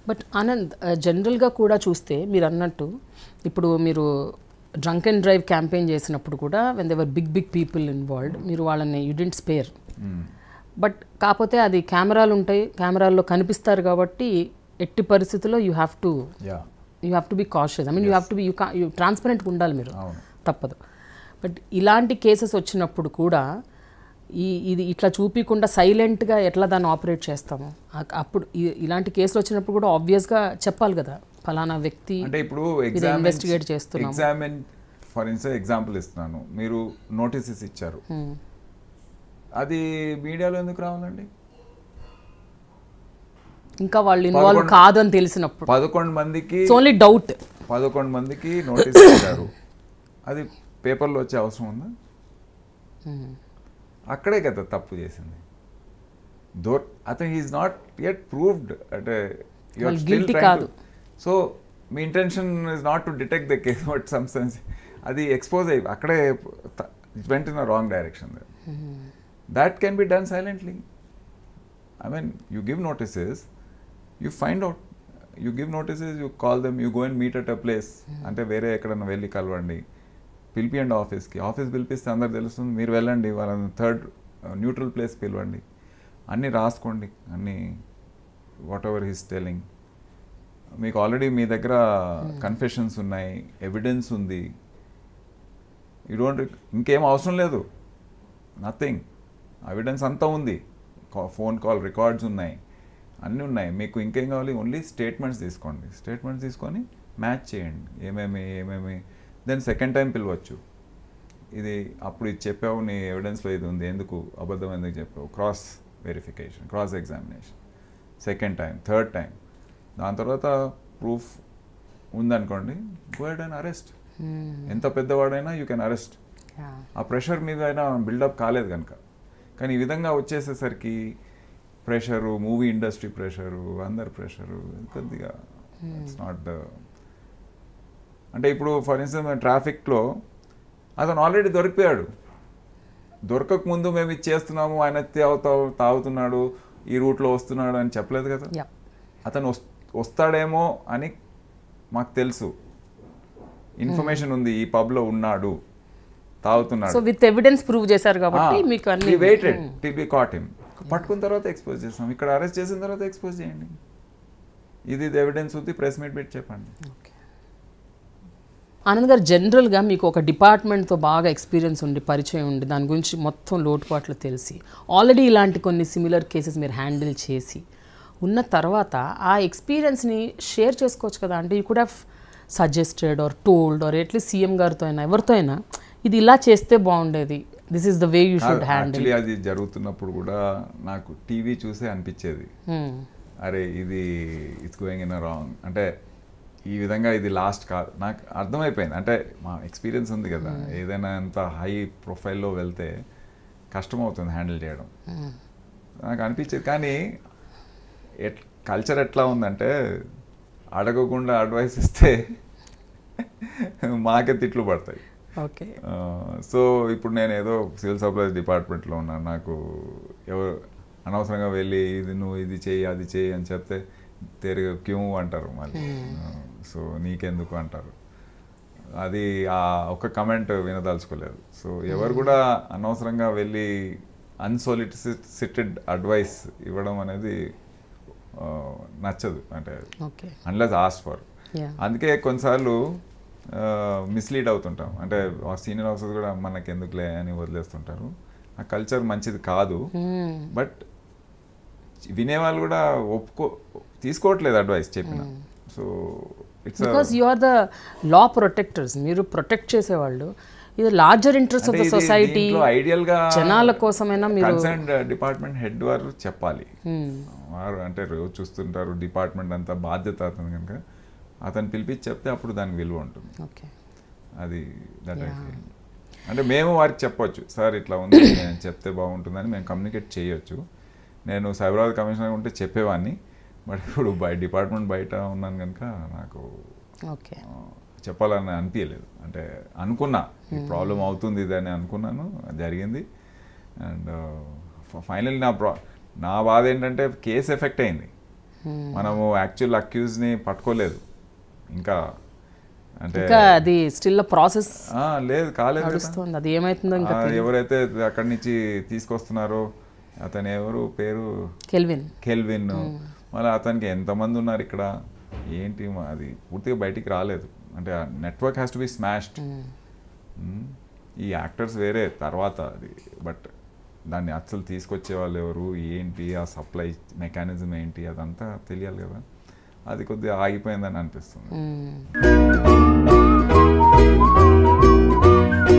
But Anand జనరల్గా కూడా చూస్తే మీరు అన్నట్టు ఇప్పుడు మీరు డ్రంక్ అండ్ డ్రైవ్ క్యాంపెయిన్ చేసినప్పుడు కూడా when there are big big people involved మీరు వాళ్ళని యూ డెంట్ స్పేర్ బట్ కాకపోతే అది కెమెరాలు ఉంటాయి కెమెరాల్లో కనిపిస్తారు కాబట్టి ఎట్టి పరిస్థితుల్లో you have to yeah you have to be cautious I mean you have to be you you ట్రాన్స్పరెంట్గా ఉండాలి మీరు అవును. తప్పదు బట్ ఇలాంటి కేసెస్ వచ్చినప్పుడు కూడా ఈ ఇది ఇట్లా చూపించకుండా సైలెంట్గా ఎట్లా దాన్ని ఆపరేట్ చేస్తాము ఆ- అప్పుడు ఈ- ఇలాంటి కేసులు వచ్చినప్పుడు కూడా ఆబ్వియస్గా చెప్పాలి కదా ఫలానా వ్యక్తి అంటే ఇప్పుడు ఇది investigate చేస్తున్నాము. ఎగ్జామిన్ ఫర్ ఇన్స్టెన్స్ ఎగ్జాంపుల్ ఇస్తున్నాను మీరు నోటీసెస్ ఇచ్చారు అది మీడియాలో ఎందుకు రావాలండి ఇంకా వాళ్ళు ఇన్వాల్వ్ పదకొండు- కాదు అని తెలిసినప్పుడు పదకొండు మందికి ఇట్స్ ఓన్లీ డౌట్ పదకొండు మందికి నోటీస్ ఇచ్చారు అది పేపర్లో వచ్చే అవసరం ఉందా అక్కడే కదా తప్పు చేసింది దోర్ అతను హీఈస్ నాట్ యెట్ ప్రూవ్డ్ అంటే వాళ్ళు guilty కాదు. సో మీ intention is not to detect the case but some sense అది ఎక్స్పోజ్ అయ్యి అక్కడే it went in wrong direction that can be done silently I mean, you give notices, you find out, you give notices, you call them, you go and meet at a place. అంటే వేరే ఎక్కడన్నా వెళ్ళి కలవండి పిలిపియండి ఆఫీస్కి office పిలిపిస్తే అందరు తెలుస్తుంది మీరు వెళ్ళండి వాళ్ళని థర్డ్ న్యూట్రల్ ప్లేస్ పిలవండి అన్నీ రాసుకోండి అన్నీ వాట్ ఎవర్ హీస్ టెలింగ్ మీకు ఆల్రెడీ మీ దగ్గర కన్ఫెషన్స్ ఉన్నాయి ఎవిడెన్స్ ఉంది యూ డోంట్ ఇంకేం అవసరం లేదు నథింగ్ ఎవిడెన్స్ అంతా ఉంది ఫోన్ కాల్ రికార్డ్స్ ఉన్నాయి అన్నీ ఉన్నాయి మీకు ఇంకేం కావాలి ఓన్లీ స్టేట్మెంట్స్ తీసుకోండి స్టేట్మెంట్స్ తీసుకొని మ్యాచ్ చేయండి ఏమేమి ఏమేమి దెన్ సెకండ్ టైం పిలవచ్చు ఇది అప్పుడు ఇది చెప్పావు నీ ఎవిడెన్స్లో ఇది ఉంది ఎందుకు అబద్ధం ఎందుకు చెప్పావు cross verification cross examination second time third time దాని తర్వాత ప్రూఫ్ ఉందనుకోండి గో హెడ్ అండ్ అరెస్ట్ ఎంత పెద్దవాడైనా యూ కెన్ అరెస్ట్ ఆ ప్రెషర్ మీద అయినా బిల్డప్ కాలేదు కనుక కానీ ఈ విధంగా వచ్చేసేసరికి ప్రెషరు మూవీ ఇండస్ట్రీ ప్రెషరు అందరి ప్రెషరు కొద్దిగా ఇట్స్ నాట్ ద అంటే ఇప్పుడు ఫర్ ఇన్స్టెన్స్ ట్రాఫిక్లో అతను ఆల్రెడీ దొరికిపోయాడు దొరకక ముందు మేము ఇది చేస్తున్నాము ఆయన తాగుతావు తాగుతున్నాడు ఈ రూట్లో వస్తున్నాడు అని చెప్పలేదు కదా యా అతను వస్- వస్తాడేమో అని మాకు తెలుసు ఇన్ఫర్మేషన్ ఉంది ఈ పబ్లో ఉన్నాడు తాగుతున్నాడు సో విత్ ఎవిడెన్స్ ప్రూవ్ చేశారు కాబట్టి మీకు అన్ని waited till be caught him పట్టుకున్న తర్వాత ఎక్స్పోజ్ చేస్తాం ఇక్కడ అరెస్ట్ చేసిన తర్వాత ఎక్స్పోజ్ చేయండి ఇది ఇది ఎవిడెన్స్ ఉంది ప్రెస్ మీట్ పెట్టి చెప్పండి ఓకే ఆనంద్ గారు జనరల్గా మీకు ఒక డిపార్ట్మెంట్తో బాగా ఎక్స్పీరియన్స్ ఉండి పరిచయం ఉండి దాని గురించి మొత్తం లోటుపాట్లు తెలిసి ఆల్రెడీ ఇలాంటి కొన్ని సిమిలర్ కేసెస్ మీరు హ్యాండిల్ చేసి ఉన్న తర్వాత ఆ ఎక్స్పీరియన్స్ని షేర్ చేసుకోవచ్చు కదా అంటే you could have suggested or told or at least CM గారితో అయినా ఎవరితో అయినా ఇది ఇలా చేస్తే బాగుండేది this is the way you should handle actually అది జరుగుతున్నప్పుడు కూడా నాకు టీవీ చూసే అనిపించేది అరే ఇది ఇట్స్ గోయింగ్ ఇన్ రాంగ్ అంటే ఈ విధంగా ఇది లాస్ట్ కాదు నాకు అర్థమైపోయింది అంటే మా ఎక్స్పీరియన్స్ ఉంది కదా ఏదైనా అంత హై ప్రొఫైల్లో వెళ్తే కష్టం అవుతుంది హ్యాండిల్ చేయడం నాకు అనిపించేది కానీ ఎట్ కల్చర్ ఎట్లా ఉందంటే అడగకుండా అడ్వైస్ ఇస్తే మాకే తిట్లు పడతాయి ఓకే సో ఇప్పుడు నేను ఏదో సివిల్ సప్లైస్ డిపార్ట్మెంట్లో ఉన్నాను నాకు ఎవరు అనవసరంగా వెళ్ళి ఇది నువ్వు ఇది చేయి అది చేయి అని చెప్తే తెరుగు క్యూ అంటారు మళ్ళీ సో నీకెందుకు అంటారు అది ఆ ఒక కమెంట్ వినదలుచుకోలేదు సో ఎవరు కూడా అనవసరంగా వెళ్ళి అన్సోలిసిటెడ్ అడ్వైస్ ఇవ్వడం అనేది ఆ, నచ్చదు అంటే okay unless as for yeah అందుకే కొన్నిసార్లు మిస్లీడ్ అవుతుంటాం అంటే సీనియర్ ఆఫీసర్స్ కూడా మనకి ఎందుకులే అని వదిలేస్తుంటారు ఆ కల్చర్ మంచిది కాదు బట్ వినేవాళ్ళు కూడా ఒప్పుకో తీసుకోవట్లేదు అడ్వైస్ చెప్పిన so it's because you are the law protectors మీరు ప్రొటెక్ట్ చేసేవాళ్ళు ఇది larger interest of the society ideal గా జనాల కోసమైనా మీరు కన్సర్న్ డిపార్ట్మెంట్ హెడ్ వారు చెప్పాలి వారు అంటే రోజు చూస్తుంటారు డిపార్ట్మెంట్ అంతా బాధ్యత అతను కనుక అతను పిలిపించి చెప్తే అప్పుడు దానికి విలువ ఉంటుంది ఓకే అది దట్ ఐ ఫీల్ అంటే మేము వారికి చెప్పొచ్చు సార్ ఇట్లా ఉంది నేను చెప్తే బాగుంటుందని మేము కమ్యూనికేట్ చేయొచ్చు నేను సైబరాబాద్ కమిషనర్ ఉంటే చెప్పేవాడిని బట్ ఇప్పుడు బయ డిపార్ట్మెంట్ బయట ఉన్నాను కనుక నాకు ఓకే ఆ, చెప్పాలని అనిపించలేదు అంటే అనుకున్నా ఈ ప్రాబ్లం అవుతుంది ఇది అని అనుకున్నాను అది జరిగింది అండ్ ఫైనల్ నా ప్రా నా బాధ ఏంటంటే కేసు ఎఫెక్ట్ అయింది మనము యాక్చువల్ అక్యూజ్ని పట్టుకోలేదు ఇంకా అంటే ఇంకా అది స్టిల్ ప్రాసెస్ ఆ, లేదు కాలేదు కదా. నడుస్తుంది అది ఏమైతుందో ఇంకా ఆ, ఎవరైతే అక్కడి నుంచి తీసుకొస్తున్నారో అతను ఎవరు పేరు కెల్విన్ కెల్విన్ మళ్ళీ అతనికి ఎంతమంది ఉన్నారు ఇక్కడ ఏంటి మా- అది పూర్తిగా బయటికి రాలేదు అంటే network has to be smashed ఈ యాక్టర్స్ వేరే తర్వాత అది బట్ దాన్ని అసలు తీసుకొచ్చే వాళ్ళు ఎవరు ఏంటి ఆ సప్లై మెకానిజం ఏంటి అదంతా తెలియాలి కదా అది కొద్దిగా ఆగిపోయిందని అనిపిస్తుంది మ్మ్.